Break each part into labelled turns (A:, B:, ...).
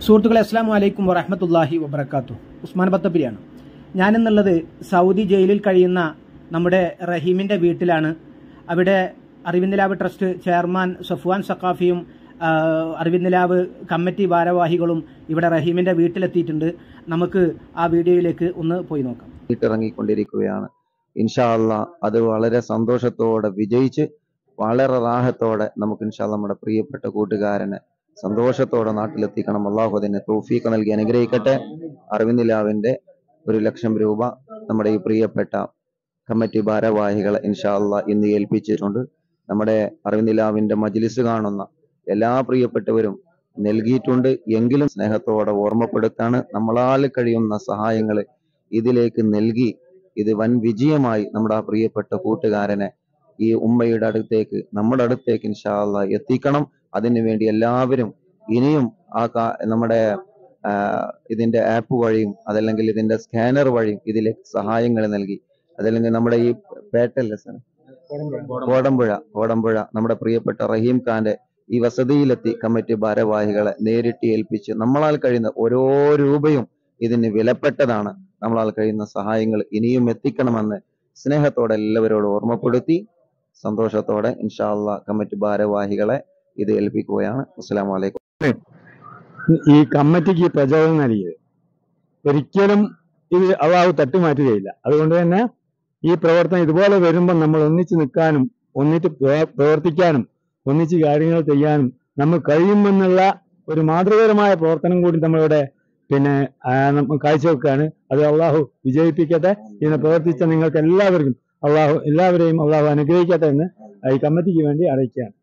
A: സുഹൃത്തുക്കളെ അസ്സാം വലൈക്കും വറഹമത്തല്ലാഹി വബർക്കാത്തു ഉസ്മാൻ ബത്തപ്പിരിയാണ് ഞാനെന്നുള്ളത് സൗദി ജയിലിൽ കഴിയുന്ന നമ്മുടെ റഹീമിന്റെ വീട്ടിലാണ് അവിടെ അറിവിന്ദിലാവ് ട്രസ്റ്റ് ചെയർമാൻ സഫ്വാൻ സക്കാഫിയും ആ, അറിവിന്ദിലാവ് കമ്മിറ്റി ഭാരവാഹികളും ഇവിടെ റഹീമിന്റെ വീട്ടിലെത്തിയിട്ടുണ്ട് നമുക്ക് ആ വീഡിയോയിലേക്ക് ഒന്ന് പോയി നോക്കാം
B: ഇറങ്ങിക്കൊണ്ടിരിക്കുകയാണ് ഇൻഷാ അല്ലാ അത് വളരെ സന്തോഷത്തോടെ വിജയിച്ച് വളരെ റാഹത്തോടെ നമുക്ക് ഇൻഷാ അല്ലാ നമ്മുടെ പ്രിയപ്പെട്ട കൂട്ടുകാരനെ സന്തോഷത്തോടെ നാട്ടിലെത്തിക്കണം അള്ളാഹു അതിനെ തൗഫീഖ് നൽകി അനുഗ്രഹിക്കട്ടെ അരവിന്ദിലാവിന്റെ ഒരു ലക്ഷം രൂപ നമ്മുടെ ഈ പ്രിയപ്പെട്ട കമ്മിറ്റി ഭാരവാഹികളെ ഇൻഷാ അല്ലാ ഇന്ന് ഏൽപ്പിച്ചിട്ടുണ്ട് നമ്മുടെ അരവിന്ദിലാവിന്റെ മജ്ലിസ് കാണുന്ന എല്ലാ പ്രിയപ്പെട്ടവരും നൽകിയിട്ടുണ്ട് എങ്കിലും സ്നേഹത്തോടെ ഓർമ്മപ്പെടുത്താണ് നമ്മളാൽ കഴിയുന്ന സഹായങ്ങൾ ഇതിലേക്ക് നൽകി ഇത് വൻ വിജയമായി നമ്മുടെ ആ പ്രിയപ്പെട്ട കൂട്ടുകാരനെ ഈ ഉമ്മയുടെ അടുത്തേക്ക് നമ്മുടെ അടുത്തേക്ക് ഇൻഷാല്ല എത്തിക്കണം അതിനു വേണ്ടി എല്ലാവരും ഇനിയും ആ കാ- നമ്മുടെ ആ, ഇതിന്റെ ആപ്പ് വഴിയും അതല്ലെങ്കിൽ ഇതിന്റെ സ്കാനർ വഴിയും ഇതിലേക്ക് സഹായങ്ങൾ നൽകി അതല്ലെങ്കിൽ നമ്മുടെ ഈ പേട്ടല്ലേ സാർ കോടമ്പുഴ കോടമ്പുഴ നമ്മുടെ പ്രിയപ്പെട്ട റഹീം ഖാന്റെ ഈ വസതിയിലെത്തി കമ്മിറ്റി ഭാരവാഹികളെ നേരിട്ട് ഏൽപ്പിച്ച് നമ്മളാൽ കഴിയുന്ന ഓരോ രൂപയും ഇതിന് വിലപ്പെട്ടതാണ് നമ്മളാൽ കഴിയുന്ന സഹായങ്ങൾ ഇനിയും എത്തിക്കണമെന്ന് സ്നേഹത്തോടെ എല്ലാവരോടും ഓർമ്മപ്പെടുത്തി സന്തോഷത്തോടെ ഇൻഷാല്ല കമ്മിറ്റി ഭാരവാഹികളെ ഇത് ഏൽപ്പിക്കുകയാണ് അസ്സലാമു അലൈക്കും
C: ഈ കമ്മിറ്റിക്ക് പ്രചോദനം നൽകിയത് ഒരിക്കലും ഇത് അള്ളാഹു തട്ടുമാറ്റുകയില്ല അതുകൊണ്ട് തന്നെ ഈ പ്രവർത്തനം ഇതുപോലെ വരുമ്പോൾ നമ്മൾ ഒന്നിച്ച് നിൽക്കാനും ഒന്നിച്ച് പ്രവ- പ്രവർത്തിക്കാനും ഒന്നിച്ച് കാര്യങ്ങൾ ചെയ്യാനും നമ്മൾ കഴിയുമെന്നുള്ള ഒരു മാതൃകരമായ പ്രവർത്തനം കൂടി നമ്മളിവിടെ പിന്നെ ആ, നമ്മ കാഴ്ചവെക്കുകയാണ് അത് അള്ളാഹു വിജയിപ്പിക്കട്ടെ ഇതിനെ പ്രവർത്തിച്ച നിങ്ങൾക്ക് എല്ലാവർക്കും അള്ളാഹു എല്ലാവരെയും അള്ളാഹു അനുഗ്രഹിക്കട്ടെ എന്ന് ഈ കമ്മിറ്റിക്ക് വേണ്ടി അറിയിക്കുകയാണ്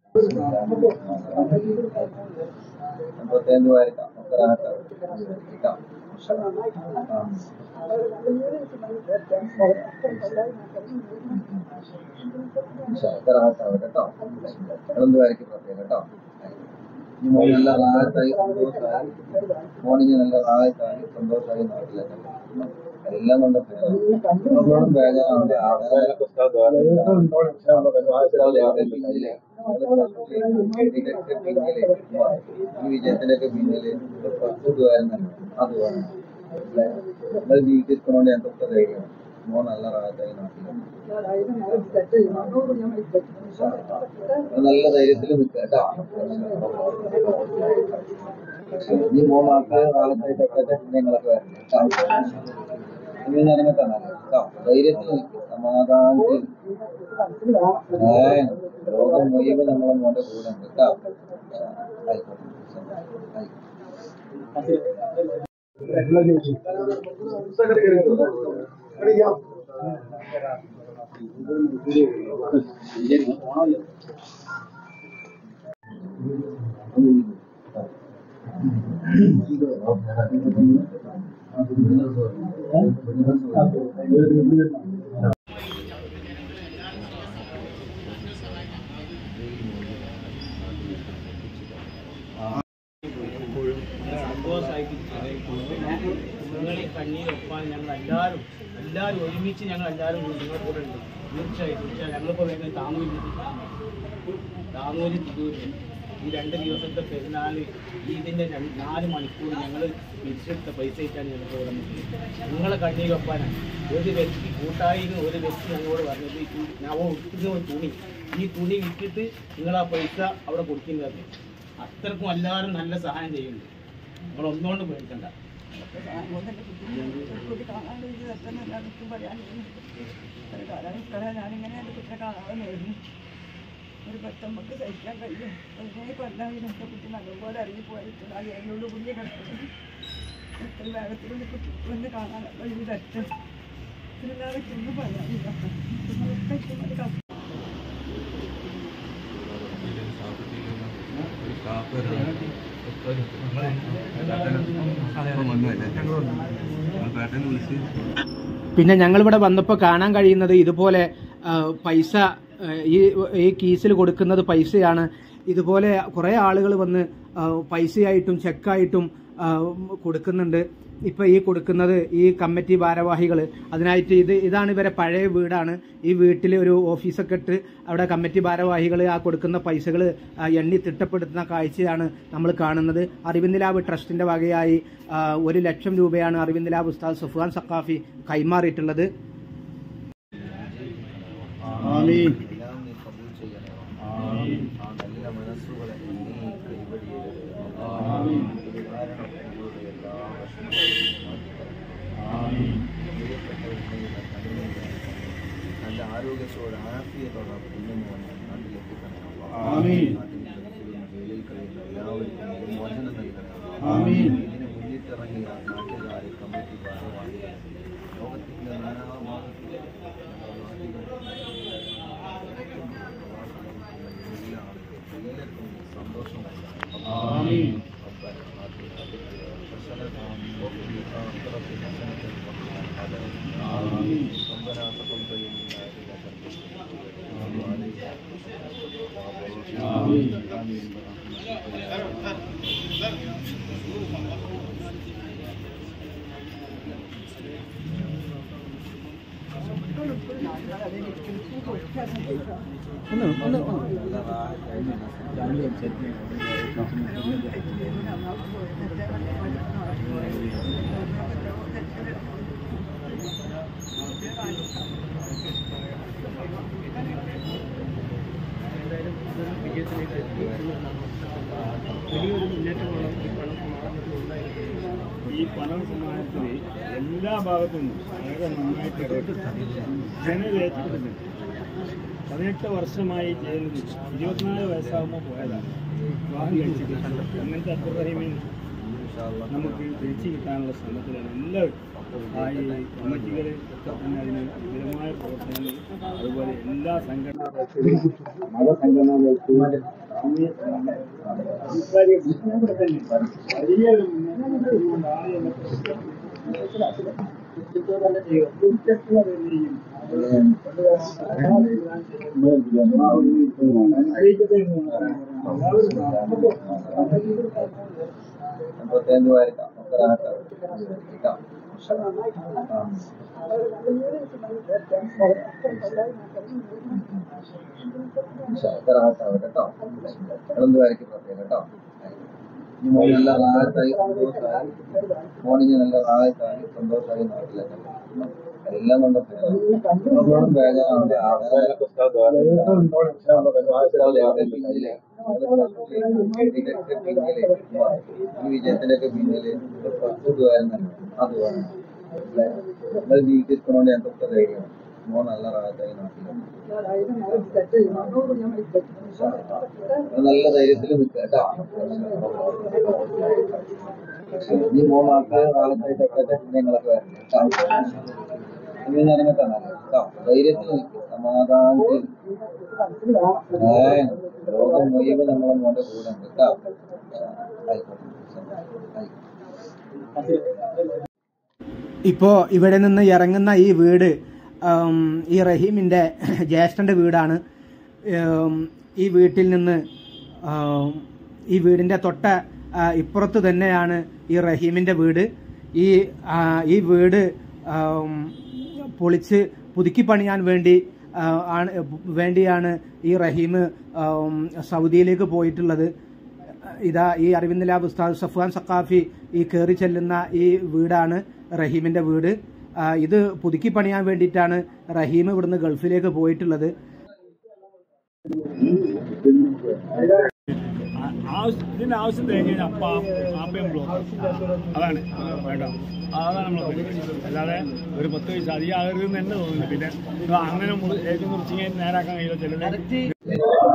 B: കേട്ടോ കേട്ടോ മോൻ നല്ല റാഹത്തായി സന്തോഷമായി മോണിന് നല്ല റാഹത്തായി സന്തോഷമായി നാട്ടിലെത്തണം എല്ലാം കൊണ്ടും നമ്മളോടും ബേജാറാവണ്ട. പിന്നിലെ, ഇതിന്റെയൊക്കെ പിന്നിലെ, ഈ വിജയത്തിന്റെയൊക്കെ പിന്നില് പത്ത് ദ്വാരം അത് വേണം നമ്മൾ ജീവിച്ചിരിക്കണോണ്ട് ഞങ്ങൾക്കൊക്കെ ധൈര്യമാണ് മോൻ നല്ല റാഹത്തായി നാട്ടിലെത്തണം നല്ല ധൈര്യത്തിൽ നിൽക്കുക കേട്ടോ ഇനി മൂന്ന് ആൾക്കാർ കാലത്തായിട്ടൊക്കെ ഞങ്ങളൊക്കെ വരണം കേട്ടോ ഇനി ഞാനിങ്ങനെ തന്നെ കേട്ടോ ധൈര്യത്തിൽ നിൽക്കുക സമാധാനത്തിൽ ഏ ലോകം മുഴുവൻ നമ്മളെ മോന്റെ കൂടെ ഉണ്ട് കേട്ടോ ആയിക്കോട്ടെ ആയിക്കോട്ടെ
D: നിങ്ങളെ കണ്ണീരൊപ്പാൻ ഞങ്ങൾ എല്ലാവരും എല്ലാവരും ഒരുമിച്ച് ഞങ്ങൾ എല്ലാവരും നിങ്ങളുടെ കൂടെ ഉണ്ട് തീർച്ചയായും തീർച്ചയായും ഞങ്ങളിപ്പോൾ വേഗം താമൂരി താമൂരി തിരൂര് ഈ രണ്ട് ദിവസത്തെ പെരുന്നാൾ ഇതിൻ്റെ രണ്ട് നാല് മണിക്കൂർ ഞങ്ങൾ പിരിച്ചെടുത്ത പൈസ ആയിട്ടാണ് ഞങ്ങൾക്ക് ഇവിടെ നിൽക്കുന്നത് നിങ്ങളെ കണ്ണീരൊപ്പാനാണ് ഒരു വ്യക്തി കൂട്ടായി ഒരു വ്യക്തി ഞങ്ങളോട് പറഞ്ഞത് ഈ തു- ഞാൻ ഒട്ടുന്ന ഒരു തുണി ഈ തുണി വിറ്റിട്ട് നിങ്ങൾ ആ പൈസ അവിടെ കൊടുക്കുന്നത് അത്രക്കും എല്ലാവരും നല്ല സഹായം ചെയ്യുന്നുണ്ട് നിങ്ങൾ ഒന്നുകൊണ്ട് പേടിക്കണ്ട
E: ഞാനിങ്ങനെ എൻ്റെ കുട്ടിയെ കാണാതെ നേരുന്നു ഒരു പത്തമ്മക്ക് സഹിക്കാൻ കഴിയും അതിനെ കൊല്ലാൻ ഇതിനൊക്കെ കുട്ടി നല്ലപോലെ ഇറങ്ങി പോയിട്ടുണ്ട് അത് എന്നോട് കുഞ്ഞ് കിടക്കുന്നത് എത്ര വേഗത്തിൽ ഒന്ന് കുട്ടി വന്ന് കാണാൻ വഴി തട്ടും ഇതില്ലാതെ ഒന്നും പറയാനില്ല ഇതൊക്കെ ഇഷ്ടംപോലെ കഷ്ടം.
A: പിന്നെ ഞങ്ങളിവിടെ വന്നപ്പോൾ കാണാൻ കഴിയുന്നത് ഇതുപോലെ ആ, പൈസ ആ, ഈ ഈ കീസിൽ കൊടുക്കുന്നത് പൈസയാണ് ഇതുപോലെ കുറേ ആളുകൾ വന്ന് ആ, പൈസയായിട്ടും ചെക്കായിട്ടും ആ, കൊടുക്കുന്നുണ്ട് ഇപ്പൊ ഈ കൊടുക്കുന്നത് ഈ കമ്മിറ്റി ഭാരവാഹികൾ അതിനായിട്ട് ഇത് ഇതാണ് ഇവരെ പഴയ വീടാണ് ഈ വീട്ടിൽ ഒരു ഓഫീസൊക്കെ ഇട്ട് അവിടെ കമ്മിറ്റി ഭാരവാഹികൾ ആ കൊടുക്കുന്ന പൈസകൾ എണ്ണി തിട്ടപ്പെടുത്തുന്ന കാഴ്ചയാണ് നമ്മൾ കാണുന്നത് അറിവിന്ദ് ലാബ് ട്രസ്റ്റിന്റെ വകയായി ആ, ഒരു ലക്ഷം രൂപയാണ് അറിവിന്ദ് ലാബ് ഉസ്താദ് സുഫാൻ സക്കാഫി കൈമാറിയിട്ടുള്ളത്
B: എല്ലാം നീ കബൂൽ ചെയ്യണേ ആ നല്ല മനസ്സുകളെ നീ കൈവടിയരുത് ഇത് കാരണം ഞങ്ങളുടെ എല്ലാ പ്രശ്നങ്ങളും മാറ്റിത്തരണം. പ്രിയപ്പെട്ട ഉമ്മയുടെ കണ്ണീര് നല്ല ആരോഗ്യത്തോടെ ആഫിയത്തോടെ കുഞ്ഞുമോനെ നാട്ടിലെത്തിക്കണം നാട്ടിൽ ഗൾഫിലും ജയിലിൽ കഴിയുന്ന എല്ലാവർക്കും ഒരു മോചനം നൽകണം ഇതിന് മുന്നിട്ടിറങ്ങിയ നാട്ടുകാരെ കമ്മിറ്റി ഭാരവാഹികൾ ലോകത്തിന്റെ നാനാഭാഗത്തിൽ എല്ലാവർക്കും സന്തോഷം
C: ഈ പണം സമ്മാനത്തിൽ എല്ലാ ഭാഗത്തു നിന്നും വളരെ നന്നായിട്ട് ഇടപെട്ടു ജനത ഏറ്റെടുത്തിട്ടുണ്ട് പതിനെട്ട് വർഷമായി ജയിലിൽ ഇരുപത്തിനാല് വയസ്സാകുമ്പോൾ പോയതാണ് വിവാഹം കഴിച്ചിട്ട് അങ്ങനത്തെ അബ്ദുൾ റഹീമിൻ നമുക്ക് തിരിച്ചു കിട്ടാനുള്ള ശ്രമത്തിലാണ് എല്ലാവരും ആ ഈ കമ്മിറ്റികൾ ഒക്കെ തന്നെ അതിന് വിപുലമായ പ്രവർത്തനങ്ങൾ അതുപോലെ എല്ലാ സംഘടനകൾക്കും മതസംഘടനകൾക്കും അഭിപ്രായ തന്നെ വലിയ ഒരു മുന്നേറ്റം
B: എൺപത്തിയഞ്ച് പേർക്കാം ഒക്കെ റാഹത്താവും. കേട്ടോ? ആ. ഇൻഷാ ഒക്കെ റാഹത്താവും കേട്ടോ നിങ്ങളൊന്ന് വരയ്ക്ക് പ്രത്യേകം കേട്ടോ ഇനി മോൻ നല്ല റാഹത്തായി സന്തോഷമായി മോണിഞ്ഞ് നല്ല റാഹത്തായി സന്തോഷമായി നാട്ടിലെത്തണം എല്ലാം കൊണ്ടും ഒന്നും ബേജാറാവണ്ട. ഉസ്താദ് പിന്നിലെ ഇതിനൊക്കെ പിന്നിലെ ഈ വിജയത്തിന്റെ ഒക്കെ പിന്നില് കുറച്ച് ദ്വാരം അത് വേണം നിങ്ങൾ ജീവിച്ചിരിക്കണോണ്ട് ഞങ്ങൾക്ക് ധൈര്യം മോൻ നല്ല റാഹത്തായി നാട്ടിലെത്തും നല്ല ധൈര്യത്തിൽ നിൽക്കുക കേട്ടോ ഇനി മൂന്ന് ആൾക്കാർ കാലത്തായിട്ടൊക്കെ ഞങ്ങളൊക്കെ വരണം കേട്ടോ ഇനി ഞാനങ്ങനെ തന്നെ കേട്ടോ ധൈര്യത്തിൽ നിൽക്കുക സമാധാനത്തിൽ ഏ ലോകം മുഴുവൻ നമ്മളെ മോന്റെ കൂടെ ഉണ്ട് കേട്ടോ ആയിക്കോട്ടെ ആയിക്കോട്ടെ
A: ഇപ്പോൾ ഇവിടെ നിന്ന് ഇറങ്ങുന്ന ഈ വീട് ഉം, ഈ റഹീമിൻ്റെ ജ്യേഷ്ഠൻ്റെ വീടാണ് ഉം, ഈ വീട്ടിൽ നിന്ന് ഉം, ഈ വീടിൻ്റെ തൊട്ട ആ, ഇപ്പുറത്ത് തന്നെയാണ് ഈ റഹീമിൻ്റെ വീട് ഈ ആ, ഈ വീട് ഉം, പൊളിച്ച് പുതുക്കി പണിയാൻ വേണ്ടി ആ, ആണ് വേണ്ടിയാണ് ഈ റഹീം ഉം, സൗദിയിലേക്ക് പോയിട്ടുള്ളത് ഇതാ ഈ അരവിന്ദ് ലാബ് ഉസ്താദ് സഫ്വാൻ സക്കാഫി ഈ കയറി ചെല്ലുന്ന ഈ വീടാണ് റഹീമിന്റെ വീട് ആ, ഇത് പുതുക്കി പണിയാൻ വേണ്ടിയിട്ടാണ് റഹീം ഇവിടുന്ന് ഗൾഫിലേക്ക് പോയിട്ടുള്ളത്
C: ആവശ്യം ഇതിന്റെ ആവശ്യം കഴിഞ്ഞാൽ അപ്പ ആപ്പയും ബ്ലോക്ക് അതാണ് വേണ്ട അതാണ് നമ്മൾ അല്ലാതെ ഒരു പത്ത് പൈസ അധികം ആകരുതെന്ന് തന്നെ തോന്നുന്നു പിന്നെ ഇത് അങ്ങനെ മുറി- ഏറ്റവും മുറിച്ച് നേരാക്കാൻ കഴിയില്ല ചിലത്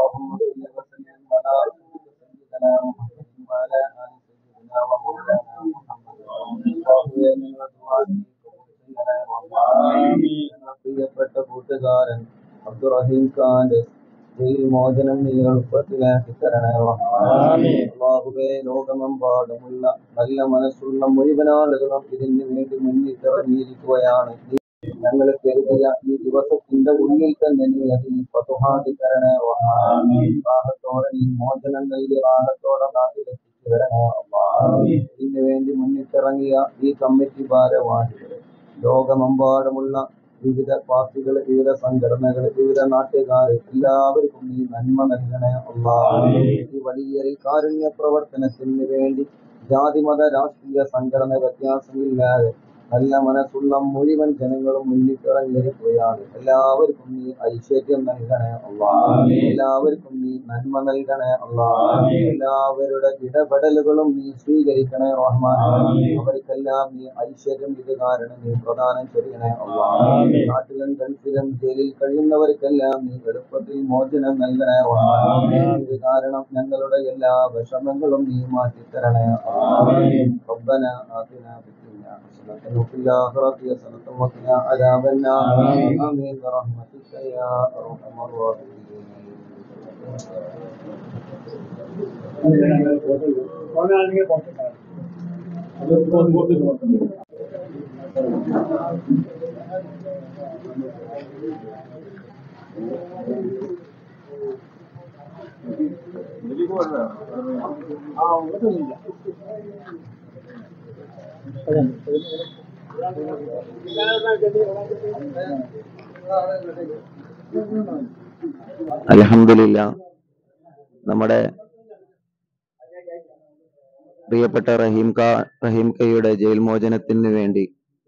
B: പ്രിയപ്പെട്ട കൂട്ടുകാരൻ അബ്ദുറഹീം ഖാന്റെ ജയിൽ മോചനം നീ എളുപ്പത്തിലാക്കി തരണേ അള്ളാഹുവേ ലോകമെമ്പാടുമുള്ള നല്ല മനസ്സുള്ള മുഴുവൻ ആളുകളും ഇതിന് വേണ്ടി മുന്നിട്ടിറങ്ങിയിരിക്കുകയാണ് നീ ഞങ്ങൾ കരുതിയ ഈ ദിവസത്തിന്റെ ഉള്ളിൽ തന്നെ നീ അതിന് പതുഹാക്കി തരണേ റാഹത്തോടെ നീ മോചനം നൽകി റാഹത്തോടെ നാട്ടിലെത്തിച്ചു തരണേ അള്ളാ ഇതിനു വേണ്ടി മുന്നിട്ടിറങ്ങിയ ഈ കമ്മിറ്റി ഭാരവാഹികൾ ലോകമെമ്പാടുമുള്ള വിവിധ പാർട്ടികൾ വിവിധ സംഘടനകൾ വിവിധ നാട്ടുകാർ എല്ലാവർക്കും നീ നന്മ നൽകണേ അള്ളാ ഈ വലിയ ഈ കാരുണ്യ പ്രവർത്തനത്തിന് വേണ്ടി ജാതിമത രാഷ്ട്രീയ സംഘടന വ്യത്യാസമില്ലാതെ നല്ല മനസ്സുള്ള മുഴുവൻ ജനങ്ങളും മുന്നിട്ടിറങ്ങിയിരിക്കുകയാണ് എല്ലാവർക്കും നീ ഐശ്വര്യം നൽകണേ അള്ളാ എല്ലാവർക്കും നീ നന്മ നൽകണേ അള്ളാ എല്ലാവരുടെ ഇടപെടലുകളും നീ സ്വീകരിക്കണേ റഹ്മാൻ അവർക്കെല്ലാം നീ ഐശ്വര്യം ഇത് കാരണം നീ പ്രദാനം ചെയ്യണേ അള്ളാ നാട്ടിലും ഗൾഫിലും ജയിലിൽ കഴിയുന്നവർക്കെല്ലാം നീ എളുപ്പത്തിൽ മോചനം നൽകണേ റഹ്മാൻ ഇത് കാരണം ഞങ്ങളുടെ എല്ലാ വിഷമങ്ങളും നീ മാറ്റിത്തരണേ ربنا آتنا في الدنيا حسنة وفي الآخرة حسنة وقنا عذاب النار آمين برحمتك يا أرحم الراحمين അലഹമില്ല നമ്മുടെ പ്രിയപ്പെട്ട റഹീം ക റഹീം കയുടെ ജയിൽ മോചനത്തിന് വേണ്ടി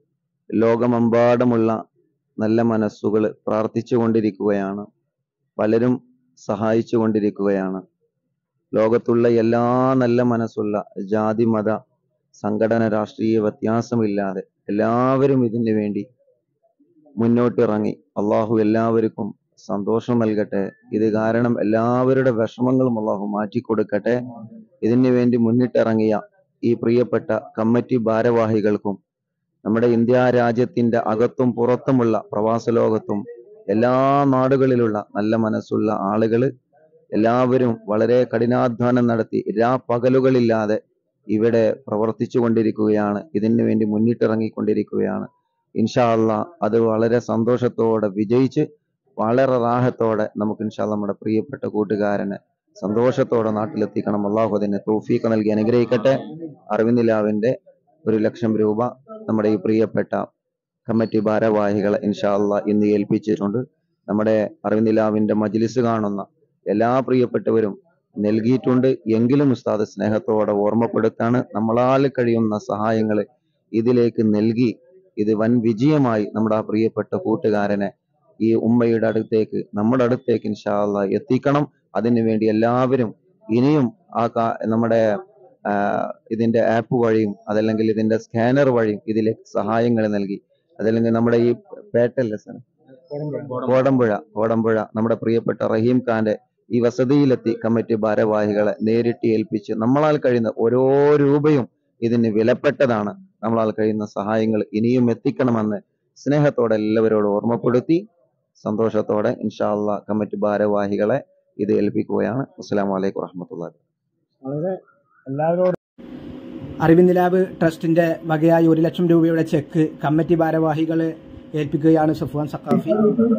B: ലോകമെമ്പാടുമുള്ള നല്ല മനസ്സുകൾ പ്രാർത്ഥിച്ചുകൊണ്ടിരിക്കുകയാണ് പലരും സഹായിച്ചു കൊണ്ടിരിക്കുകയാണ് ലോകത്തുള്ള എല്ലാ നല്ല മനസ്സുള്ള ജാതി മത സംഘടന രാഷ്ട്രീയ വ്യത്യാസമില്ലാതെ എല്ലാവരും ഇതിനു വേണ്ടി മുന്നോട്ടിറങ്ങി അള്ളാഹു എല്ലാവർക്കും സന്തോഷം നൽകട്ടെ ഇത് കാരണം എല്ലാവരുടെ വിഷമങ്ങളും അള്ളാഹു മാറ്റിക്കൊടുക്കട്ടെ ഇതിനു വേണ്ടി മുന്നിട്ടിറങ്ങിയ ഈ പ്രിയപ്പെട്ട കമ്മിറ്റി ഭാരവാഹികൾക്കും നമ്മുടെ ഇന്ത്യ രാജ്യത്തിന്റെ അകത്തും പുറത്തുമുള്ള പ്രവാസ ലോകത്തും എല്ലാ നാടുകളിലുള്ള നല്ല മനസ്സുള്ള ആളുകൾ എല്ലാവരും വളരെ കഠിനാധ്വാനം നടത്തി രാ പകലുകളില്ലാതെ ഇവിടെ പ്രവർത്തിച്ചു കൊണ്ടിരിക്കുകയാണ് ഇതിനു വേണ്ടി മുന്നിട്ടിറങ്ങിക്കൊണ്ടിരിക്കുകയാണ് ഇൻഷാ അള്ളാ അത് വളരെ സന്തോഷത്തോടെ വിജയിച്ച് വളരെ റാഹത്തോടെ നമുക്ക് ഇൻഷാ അള്ളാ നമ്മുടെ പ്രിയപ്പെട്ട കൂട്ടുകാരനെ സന്തോഷത്തോടെ നാട്ടിലെത്തിക്കണം അള്ളാഹു അതിനെ തൗഫീഖ് നൽകി അനുഗ്രഹിക്കട്ടെ അറിവിന്ദിലാവിന്റെ ഒരു ലക്ഷം രൂപ നമ്മുടെ ഈ പ്രിയപ്പെട്ട കമ്മിറ്റി ഭാരവാഹികളെ ഇൻഷാ അള്ളാ ഇന്ന് ഏൽപ്പിച്ചിട്ടുണ്ട് നമ്മുടെ അറിവിന്ദിലാവിന്റെ മജ്ലിസ് കാണുന്ന എല്ലാ പ്രിയപ്പെട്ടവരും നൽകിയിട്ടുണ്ട് എങ്കിലും ഉസ്താദ് സ്നേഹത്തോടെ ഓർമ്മപ്പെടുത്താണ് നമ്മളാൽ കഴിയുന്ന സഹായങ്ങൾ ഇതിലേക്ക് നൽകി ഇത് വൻ വിജയമായി നമ്മുടെ ആ പ്രിയപ്പെട്ട കൂട്ടുകാരനെ ഈ ഉമ്മയുടെ അടുത്തേക്ക് നമ്മുടെ അടുത്തേക്ക് ഇൻഷാ അള്ളാ എത്തിക്കണം അതിനു വേണ്ടി എല്ലാവരും ഇനിയും ആ കാ- നമ്മുടെ ആ, ഇതിന്റെ ആപ്പ് വഴിയും അതല്ലെങ്കിൽ ഇതിന്റെ സ്കാനർ വഴിയും ഇതിലേക്ക് സഹായങ്ങൾ നൽകി അതല്ലെങ്കിൽ നമ്മുടെ ഈ പേട്ടല്ലേ സാർ കോടമ്പുഴ കോടമ്പുഴ നമ്മുടെ പ്രിയപ്പെട്ട റഹീം ഖാന്റെ ഈ വസതിയിലെത്തി കമ്മിറ്റി ഭാരവാഹികളെ നേരിട്ട് ഏൽപ്പിച്ച് നമ്മളാൽ കഴിയുന്ന ഓരോ രൂപയും ഇതിന് വിലപ്പെട്ടതാണ് നമ്മളാൽ കഴിയുന്ന സഹായങ്ങൾ ഇനിയും എത്തിക്കണമെന്ന് സ്നേഹത്തോടെ എല്ലാവരോടും ഓർമ്മപ്പെടുത്തി സന്തോഷത്തോടെ ഇൻഷാ അള്ളാ കമ്മിറ്റി ഭാരവാഹികളെ ഇത് ഏൽപ്പിക്കുകയാണ് അസ്സലാമു അലൈക്കും വറഹ്മത്തുള്ളാഹി
C: വളരെ എല്ലാവരോടും
A: അറിവിന്ദ് ലാബ് ട്രസ്റ്റിന്റെ വകയായി ഒരു ലക്ഷം രൂപയുടെ ചെക്ക് കമ്മിറ്റി ഭാരവാഹികളെ ഏൽപ്പിക്കുകയാണ് സഫ്വാൻ സക്കാഫി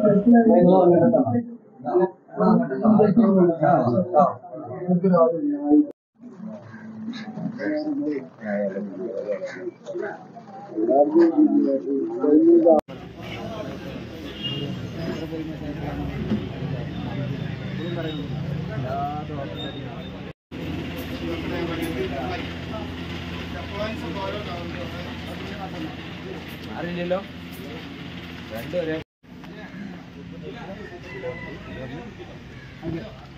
D: അറിയില്ലല്ലോ രണ്ടുപേരെ